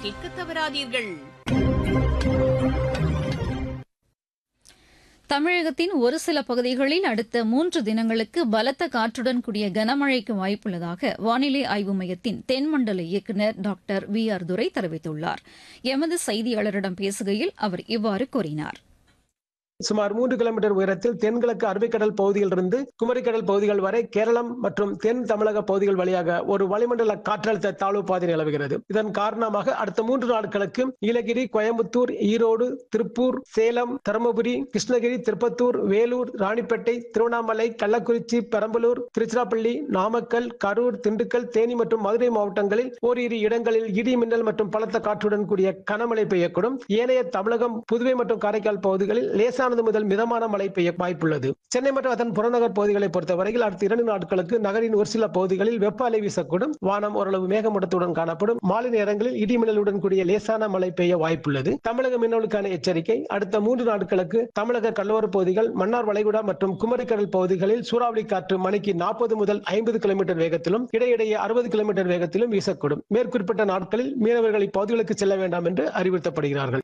கேட்க தவறாதீர்கள் தமிழகத்தின் ஒரு சில பகுதிகளில் அடுத்த மூன்று தினங்களுக்கு பலத்த காற்றுடன் கூடிய கனமழைக்கு வாய்ப்புள்ளதாக வானிலை ஆய்வு மையத்தின் தென்மண்டல இயக்குநர் டாக்டர் வி ஆர் துரை தெரிவித்துள்ளார் எமது செய்தியாளரிடம் பேசுகையில் அவர் இவ்வாறு கூறினார் சுமார் மூன்று கிலோமீட்டர் உயரத்தில் தென்கிழக்கு அரபிக்கடல் பகுதியிலிருந்து குமரிக்கடல் பகுதிகள் வரை கேரளம் மற்றும் தென் தமிழக பகுதிகள் வழியாக ஒரு வளிமண்டல காற்றழுத்த தாழ்வு பாதை நிலவுகிறது இதன் காரணமாக அடுத்த மூன்று நாட்களுக்கு நீலகிரி கோயம்புத்தூர் ஈரோடு திருப்பூர் சேலம் தருமபுரி கிருஷ்ணகிரி திருப்பத்தூர் வேலூர் ராணிப்பேட்டை திருவண்ணாமலை கள்ளக்குறிச்சி பெரம்பலூர் திருச்சிராப்பள்ளி நாமக்கல் கரூர் திண்டுக்கல் தேனி மற்றும் மதுரை மாவட்டங்களில் ஓரிரு இடங்களில் இடி மின்னல் மற்றும் பலத்த காற்றுடன் கூடிய கனமழை பெய்யக்கூடும் ஏனைய தமிழகம் புதுவை மற்றும் காரைக்கால் பகுதிகளில் லேசான லேசானது முதல் மிதமான மழை பெய்ய வாய்ப்புள்ளது சென்னை மற்றும் அதன் புறநகர் பகுதிகளை பொறுத்தவரையில் அடுத்த இரண்டு நாட்களுக்கு நகரின் ஒரு சில பகுதிகளில் வெப்ப அலை வீசக்கூடும் வானம் ஓரளவு மேகமூட்டத்துடன் காணப்படும் மாலை நேரங்களில் இடிமின்னலுடன் கூடிய லேசான மழை பெய்ய வாய்ப்புள்ளது தமிழக மீனவர்களுக்கான எச்சரிக்கை அடுத்த மூன்று நாட்களுக்கு தமிழக கடலோர பகுதிகள் மன்னார் வளைகுடா மற்றும் குமரிக்கடல் பகுதிகளில் சூறாவளி காற்று மணிக்கு நாற்பது முதல் ஐம்பது கிலோமீட்டர் வேகத்திலும் இடையிடையே அறுபது கிலோமீட்டர் வேகத்திலும் வீசக்கூடும் மேற்குறிப்பிட்ட நாட்களில் மீனவர்கள் இப்பகுதிகளுக்கு செல்ல வேண்டாம் என்று அறிவுறுத்தப்படுகிறார்கள்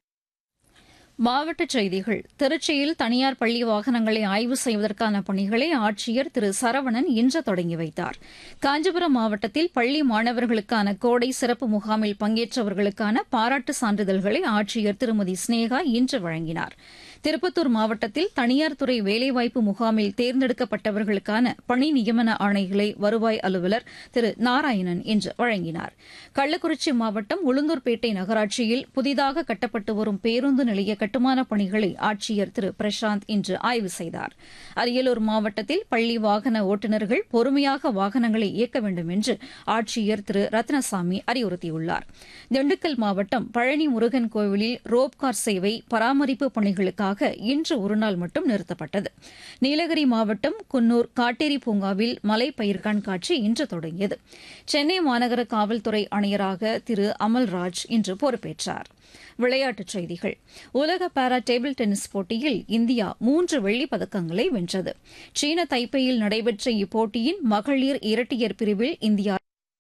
மாவட்டச் செய்திகள் திருச்சியில் தனியார் பள்ளி வாகனங்களை ஆய்வு செய்வதற்கான பணிகளை ஆட்சியர் திரு சரவணன் இன்று தொடங்கி வைத்தார் காஞ்சிபுரம் மாவட்டத்தில் பள்ளி மாணவர்களுக்கான கோடை சிறப்பு முகாமில் பங்கேற்றவர்களுக்கான பாராட்டு சான்றிதழ்களை ஆட்சியர் திருமதி ஸ்னேகா இன்று வழங்கினார் திருப்பத்தூர் மாவட்டத்தில் தனியார் துறை வேலைவாய்ப்பு முகாமில் தேர்ந்தெடுக்கப்பட்டவர்களுக்கான பணி நியமன ஆணைகளை வருவாய் அலுவலர் திரு நாராயணன் இன்று வழங்கினார் கள்ளக்குறிச்சி மாவட்டம் உளுந்தூர்பேட்டை நகராட்சியில் புதிதாக கட்டப்பட்டு வரும் பேருந்து நிலைய கட்டுமானப் பணிகளை ஆட்சியர் திரு பிரசாந்த் இன்று ஆய்வு செய்தார் அரியலூர் மாவட்டத்தில் பள்ளி வாகன ஓட்டுநர்கள் பொறுமையாக வாகனங்களை இயக்க வேண்டும் என்று ஆட்சியர் திரு ரத்னசாமி அறிவுறுத்தியுள்ளார் திண்டுக்கல் மாவட்டம் பழனி முருகன் கோவிலில் ரோப்கார் சேவை பராமரிப்பு பணிகளுக்காக இன்று ஒருநாள் மட்டும் நிறுத்தப்பட்டது நீலகிரி மாவட்டம் குன்னூர் காட்டேரி பூங்காவில் மலை பயிர் கண்காட்சி இன்று தொடங்கியது சென்னை மாநகர காவல்துறை ஆணையராக திரு அமல்ராஜ் இன்று பொறுப்பேற்றார் விளையாட்டுச் செய்திகள் உலக பாரா டேபிள் டென்னிஸ் போட்டியில் இந்தியா மூன்று வெள்ளிப் பதக்கங்களை வென்றது சீன தைப்பேயில் நடைபெற்ற இப்போட்டியின் மகளிர் இரட்டையர் பிரிவில் இந்தியா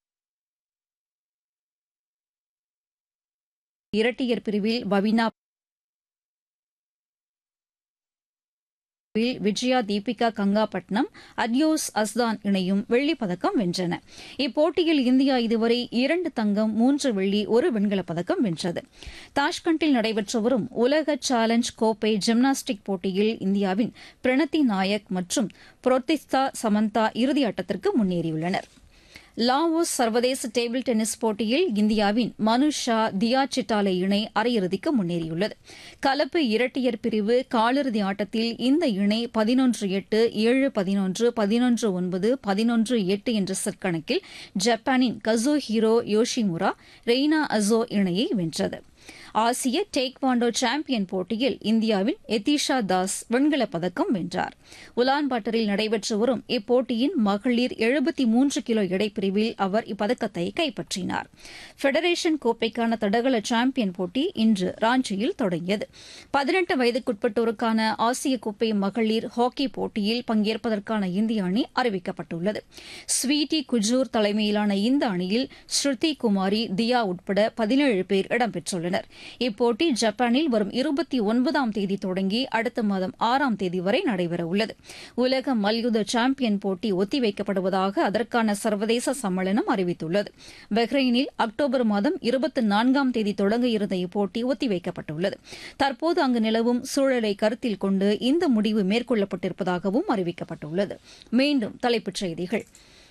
இரட்டையர் பிரிவில் பவினா விஜயா தீபிகா கங்காபட்னம் அட்யோஸ் அஸ்தான் இணையும் வெள்ளிப் பதக்கம் வென்றன இப்போட்டியில் இந்தியா இதுவரை இரண்டு தங்கம் மூன்று வெள்ளி ஒரு வெண்கலப் பதக்கம் வென்றது தாஷ்கண்டில் நடைபெற்று வரும் உலக சேலஞ்ச் கோப்பை ஜிம்னாஸ்டிக் போட்டியில் இந்தியாவின் பிரணத்தி நாயக் மற்றும் புரோத்திஸ்தா சமந்தா இறுதியாட்டத்திற்கு முன்னேறியுள்ளனா் லாவோஸ் சர்வதேச டேபிள் டென்னிஸ் போட்டியில் இந்தியாவின் மனு ஷா தியா சிட்டாலே இணை அரையிறுதிக்கு முன்னேறியுள்ளது கலப்பு இரட்டையர் பிரிவு காலிறுதி ஆட்டத்தில் இந்த இணை பதினொன்று எட்டு ஏழு பதினொன்று பதினொன்று ஒன்பது பதினொன்று எட்டு என்ற செட் கணக்கில் ஜப்பானின் Kazuhiro Yoshimura Reina Aso இணையை வென்றது ஆசிய டேக்வாண்டோ சாம்பியன் போட்டியில் இந்தியாவின் எதிஷா தாஸ் வெண்கலப் பதக்கம் வென்றார் உலான்பாட்டரில் நடைபெற்று வரும் இப்போட்டியின் மகளிர் எழுபத்தி மூன்று கிலோ எடைப்பிரிவில் அவர் இப்பதக்கத்தை கைப்பற்றினார் ஃபெடரேஷன் கோப்பைக்கான தடகள சாம்பியன் போட்டி இன்று ராஞ்சியில் தொடங்கியது பதினெட்டு வயதுக்குட்பட்டோருக்கான ஆசிய கோப்பை மகளிர் ஹாக்கி போட்டியில் பங்கேற்பதற்கான இந்திய அணி அறிவிக்கப்பட்டுள்ளது ஸ்வீட்டி குஜூர் தலைமையிலான இந்த அணியில் ஸ்ருதி குமாரி தியா உட்பட பதினேழு பேர் இடம்பெற்றுள்ளனர் இப்போட்டி ஜப்பானில் வரும் இருபத்தி ஒன்பதாம் தேதி தொடங்கி அடுத்த மாதம் ஆறாம் தேதி வரை நடைபெறவுள்ளது உலக மல்யுத்த சாம்பியன் போட்டி ஒத்திவைக்கப்படுவதாக அதற்கான சர்வதேச சம்மேளனம் அறிவித்துள்ளது பஹ்ரைனில் அக்டோபர் மாதம் இருபத்தி நான்காம் தேதி தொடங்க இருந்த இப்போட்டி ஒத்திவைக்கப்பட்டுள்ளது தற்போது அங்கு நிலவும் சூழலை கருத்தில் கொண்டு இந்த முடிவு மேற்கொள்ளப்பட்டிருப்பதாகவும் அறிவிக்கப்பட்டுள்ளது மீண்டும் தலைப்புச் செய்திகள்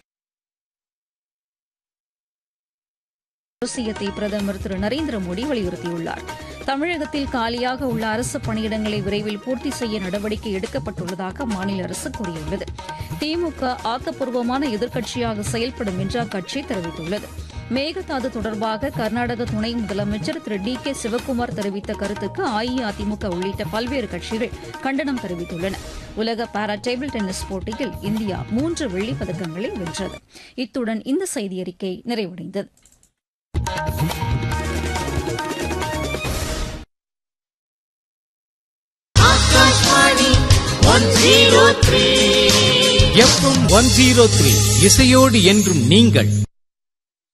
அவசியத்தை பிரதமர் திரு நரேந்திர மோடி வலியுறுத்தியுள்ளார் தமிழகத்தில் காலியாக உள்ள அரசு பணியிடங்களை விரைவில் பூர்த்தி செய்ய நடவடிக்கை எடுக்கப்பட்டுள்ளதாக மாநில அரசு கூறியுள்ளது திமுக ஆக்கப்பூர்வமான எதிர்க்கட்சியாக செயல்படும் என்று அக்கட்சி தெரிவித்துள்ளது மேகதாது தொடர்பாக கர்நாடக துணை முதலமைச்சர் திரு டி கே சிவக்குமார் தெரிவித்த கருத்துக்கு அஇஅதிமுக உள்ளிட்ட பல்வேறு கட்சிகள் கண்டனம் தெரிவித்துள்ளன உலக பாரா டேபிள் டென்னிஸ் போட்டியில் இந்தியா மூன்று வெள்ளிப் பதக்கங்களை வென்றது இத்துடன் இந்த செய்தியறிக்கை நிறைவடைந்தது எஃப்எம் ஒன் ஜீரோ த்ரீ இசையோடு என்றும் நீங்கள்